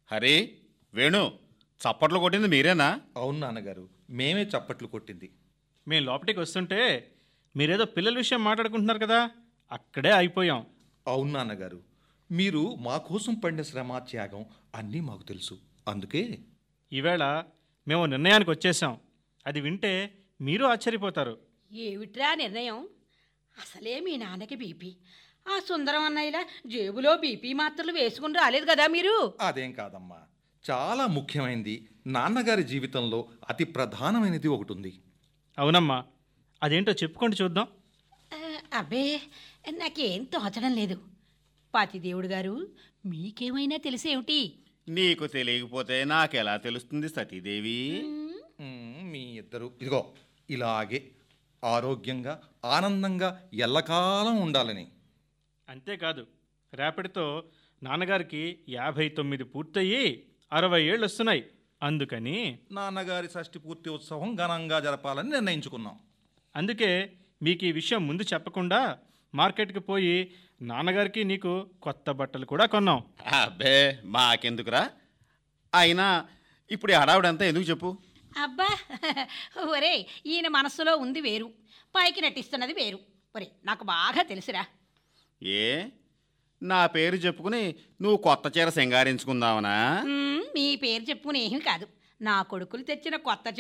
హరి వేణు చప్పట్లు కొట్టింది మీరేనా అవును నాన్నగారు మేమే చప్పట్లు కొట్టింది మేము లోపలికి వస్తుంటే మీరేదో పిల్లల విషయం మాట్లాడుకుంటున్నారు కదా అక్కడే అయిపోయాం అవును నాన్నగారు మీరు మా కోసం పడిన శ్రమ త్యాగం అన్నీ మాకు తెలుసు అందుకే ఈవేళ మేము నిర్ణయానికి వచ్చేసాం అది వింటే మీరు ఆశ్చర్యపోతారు ఏమిట్రా నిర్ణయం అసలే మీ నాన్నకి బీపీ ఆ సుందరం అన్నయ్యలా జేబులో బీపీ మాత్రలు వేసుకుని రాలేదు కదా మీరు అదేం కాదమ్మా చాలా ముఖ్యమైనది నాన్నగారి జీవితంలో అతి ప్రధానమైనది ఒకటి ఉంది అవునమ్మా అదేంటో చెప్పుకోండి చూద్దాం ఆ, అబ్బే నాకేం తోచడం లేదు పాతిదేవుడు గారు మీకేమైనా తెలిసేమిటి నీకు తెలియకపోతే నాకెలా తెలుస్తుంది సతీదేవి మ్మ్, మీ ఇద్దరు ఇదిగో ఇలాగే ఆరోగ్యంగా ఆనందంగా ఎల్లకాలం ఉండాలని అంతేకాదు రేపటితో నాన్నగారికి యాభై తొమ్మిది పూర్తయి అరవై ఏళ్ళు వస్తున్నాయి అందుకని నాన్నగారి షష్ఠి పూర్తి ఉత్సవం ఘనంగా జరపాలని నిర్ణయించుకున్నాం అందుకే మీకు ఈ విషయం ముందు చెప్పకుండా మార్కెట్కి పోయి నాన్నగారికి నీకు కొత్త బట్టలు కూడా కొన్నాం అబ్బే మాకెందుకురా అయినా ఇప్పుడు ఈ హడావుడంతా ఎందుకు చెప్పు అబ్బా ఒరే ఈయన మనస్సులో ఉంది వేరు పైకి నటిస్తున్నది వేరు ఒరే నాకు బాగా తెలుసురా ఏ నా పేరు చెప్పుకుని నువ్వు కొత్త చీర సింగారించుకుందావనా మ్మ్, మీ పేరు చెప్పుకుని ఏమీ కాదు నా కొడుకులు తెచ్చిన కొత్త